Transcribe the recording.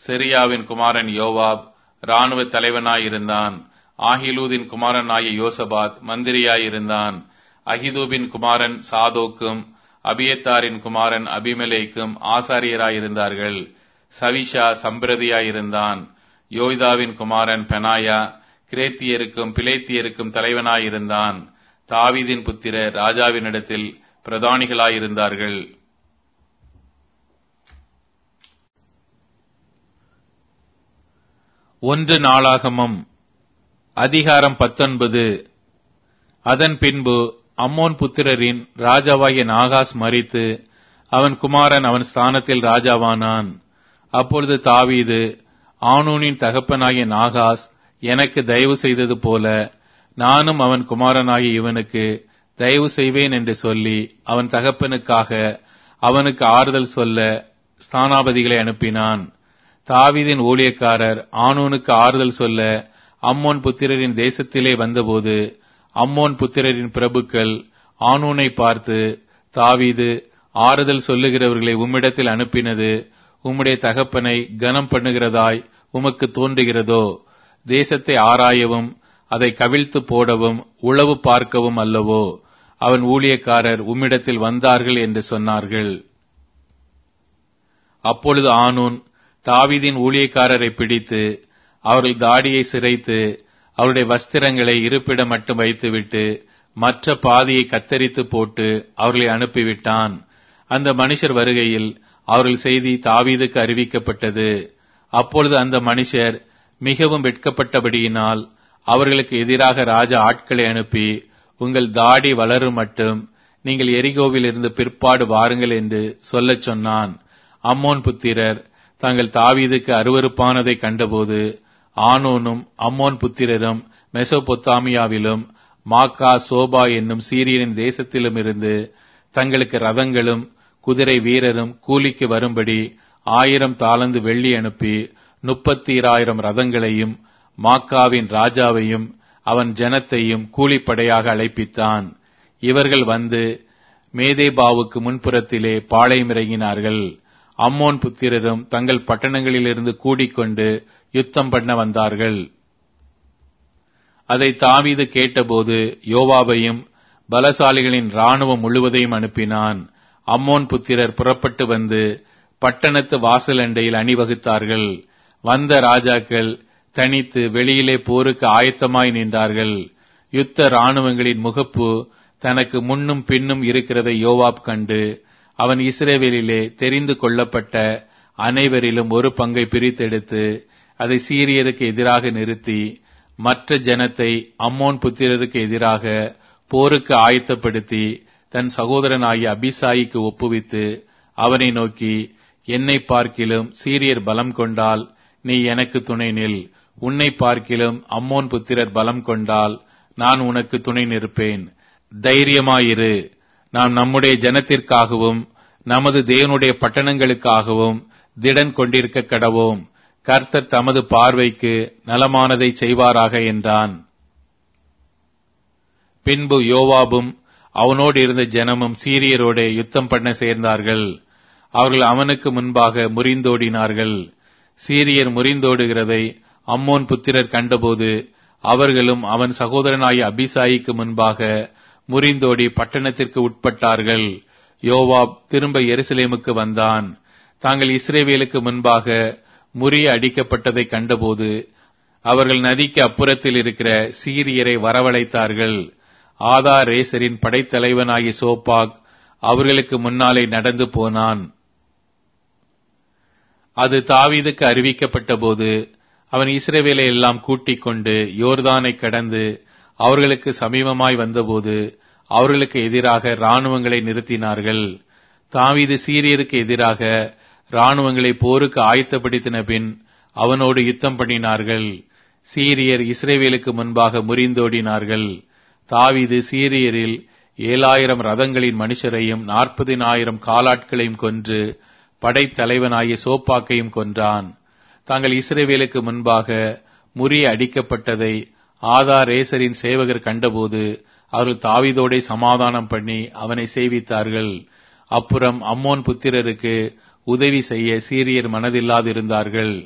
செரியாவின் குமாரன் யோவாப் இராணுவ தலைவனாயிருந்தான் ஆகிலூதின் குமாரனாகிய யோசபாத் மந்திரியாயிருந்தான் அகிதூபின் குமாரன் சாதோக்கும் அபியத்தாரின் குமாரன் அபிமெலேக்கும் ஆசாரியராயிருந்தார்கள் சவிஷா சம்பிரதியாயிருந்தான் யோய்தாவின் குமாரன் பெனாயா கிரேத்தியருக்கும் பிலேத்தியருக்கும் தலைவனாயிருந்தான் தாவீதின் புத்திரர் ராஜாவினிடத்தில் பிரதானிகளாயிருந்தார்கள் ஒன்று நாளாகமம் அதிகாரம் பத்தொன்பது அதன் பின்பு அம்மோன் புத்திரரின் ராஜாவாகிய நாகாஸ் மரித்து அவன் குமாரன் அவன் ஸ்தானத்தில் ராஜாவானான் அப்பொழுது தாவீது ஆனூனின் தகப்பனாகிய நாகாஸ் எனக்கு தயவு செய்தது போல நானும் அவன் குமாரனாகிய இவனுக்கு தயவு செய்வேன் என்று சொல்லி அவன் தகப்பனுக்காக அவனுக்கு ஆறுதல் சொல்ல ஸ்தானாபதிகளை அனுப்பினான் தாவீதின் ஊழியக்காரர் ஆனூனுக்கு ஆறுதல் சொல்ல அம்மோன் புத்திரரின் தேசத்திலே வந்தபோது அம்மோன் புத்திரரின் பிரபுக்கள் ஆனூனை பார்த்து தாவீது ஆறுதல் சொல்லுகிறவர்களை உம்மிடத்தில் அனுப்பினது உம்முடைய தகப்பனை கனம் பண்ணுகிறதாய் உமக்கு தோன்றுகிறதோ தேசத்தை ஆராயவும் அதை கவிழ்த்து போடவும் உளவு பார்க்கவும் அல்லவோ அவன் ஊழியக்காரர் உம்மிடத்தில் வந்தார்கள் என்று சொன்னார்கள் அப்பொழுது ஆனூன் தாவீதின் ஊழியக்காரரை பிடித்து அவர்கள் தாடியை சிரைத்து அவருடைய வஸ்திரங்களை இருப்பிடம் மட்டும் வைத்துவிட்டு மற்ற பாதியை கத்தரித்து போட்டு அவர்களை அனுப்பிவிட்டான் அந்த மனுஷர் வருகையில் அவர்கள் செய்தி தாவீதுக்கு அறிவிக்கப்பட்டது அப்பொழுது அந்த மனுஷர் மிகவும் வெட்கப்பட்டபடியினால் அவர்களுக்கு எதிராக ராஜா ஆட்களை அனுப்பி உங்கள் தாடி வளரும் மட்டும் நீங்கள் எரிகோவில் இருந்து பிற்பாடு வாருங்கள் என்று சொல்லச் சொன்னான் அம்மோன் புத்திரர் தாங்கள் தாவீதுக்கு அருவருப்பானதை கண்டபோது ஆனோனும் அம்மோன் புத்திரரும் மெசோபொத்தாமியாவிலும் மாக்கா சோபா என்னும் சீரியனின் தேசத்திலும் இருந்து தங்களுக்கு ரதங்களும் குதிரை வீரரும் கூலிக்கு வரும்படி ஆயிரம் தாளந்து வெள்ளி அனுப்பி முப்பத்தீராயிரம் ரதங்களையும் மாக்காவின் ராஜாவையும் அவன் ஜனத்தையும் கூலிப்படையாக அழைப்பித்தான் இவர்கள் வந்து மேதேபாவுக்கு முன்புறத்திலே பாளையம் இறங்கினார்கள் அம்மோன் புத்திரரும் தங்கள் பட்டணங்களிலிருந்து கூடிக்கொண்டு யுத்தம் பண்ண வந்தார்கள் அதை தாவீது கேட்டபோது யோவாவையும் பலசாலிகளின் ராணுவம் முழுவதையும் அனுப்பினான் அம்மோன் புத்திரர் புறப்பட்டு வந்து பட்டணத்து வாசல் அண்டையில் அணிவகுத்தார்கள் வந்த ராஜாக்கள் தனித்து வெளியிலே போருக்கு ஆயத்தமாய் நின்றார்கள் யுத்த ராணுவங்களின் முகப்பு தனக்கு முன்னும் பின்னும் இருக்கிறதை யோவாப் கண்டு அவன் இஸ்ரேவேலிலே தெரிந்து கொள்ளப்பட்ட அனைவரிலும் ஒரு பங்கை பிரித்தெடுத்து அதை சீரியருக்கு எதிராக நிறுத்தி மற்ற ஜனத்தை அம்மோன் புத்திரருக்கு எதிராக போருக்கு ஆயத்தப்படுத்தி தன் சகோதரனாகிய அபிசாயிக்கு ஒப்புவித்து அவனை நோக்கி என்னை பார்க்கிலும் சீரியர் பலம் கொண்டால் நீ எனக்கு துணை நில் உன்னை பார்க்கிலும் அம்மோன் புத்திரர் பலம் கொண்டால் நான் உனக்கு துணை நிற்பேன் தைரியமாயிரு நாம் நம்முடைய ஜனத்திற்காகவும் நமது தேவனுடைய பட்டணங்களுக்காகவும் திடன் கொண்டிருக்க கடவோம் கர்த்தர் தமது பார்வைக்கு நலமானதை செய்வாராக என்றான் பின்பு யோவாபும் அவனோடு இருந்த ஜனமும் சீரியரோட யுத்தம் பண்ண சேர்ந்தார்கள் அவர்கள் அவனுக்கு முன்பாக முறிந்தோடினார்கள் சீரியர் முறிந்தோடுகிறதை அம்மோன் புத்திரர் கண்டபோது அவர்களும் அவன் சகோதரனாகிய அபிசாயிக்கு முன்பாக முறிந்தோடி பட்டணத்திற்கு உட்பட்டார்கள் யோவாப் திரும்ப எருசலேமுக்கு வந்தான் தாங்கள் இஸ்ரேவேலுக்கு முன்பாக முறிய அடிக்கப்பட்டதை கண்டபோது அவர்கள் நதிக்கு அப்புறத்தில் இருக்கிற சீரியரை வரவழைத்தார்கள் ஆதா ரேசரின் படைத்தலைவனாகிய சோப்பாக் அவர்களுக்கு முன்னாலே நடந்து போனான் அது தாவீதுக்கு அறிவிக்கப்பட்ட போது அவன் இஸ்ரேவேலை எல்லாம் கூட்டிக் கொண்டு யோர்தானை கடந்து அவர்களுக்கு சமீபமாய் வந்தபோது அவர்களுக்கு எதிராக இராணுவங்களை நிறுத்தினார்கள் தாவீது சீரியருக்கு எதிராக இராணுவங்களை போருக்கு ஆயத்தப்படுத்தின பின் அவனோடு யுத்தம் பண்ணினார்கள் சீரியர் இஸ்ரேவேலுக்கு முன்பாக முறிந்தோடினார்கள் தாவீது சீரியரில் ஏழாயிரம் ரதங்களின் மனுஷரையும் நாற்பதினாயிரம் காலாட்களையும் கொன்று படைத்தலைவனாகிய சோப்பாக்கையும் கொன்றான் தாங்கள் இஸ்ரேவேலுக்கு முன்பாக முறிய அடிக்கப்பட்டதை ஆதா ரேசரின் சேவகர் கண்டபோது அவர்கள் தாவீதோடே சமாதானம் பண்ணி அவனை சேவித்தார்கள் அப்புறம் அம்மோன் புத்திரருக்கு உதவி செய்ய சீரியர் மனதில்லாதிருந்தார்கள்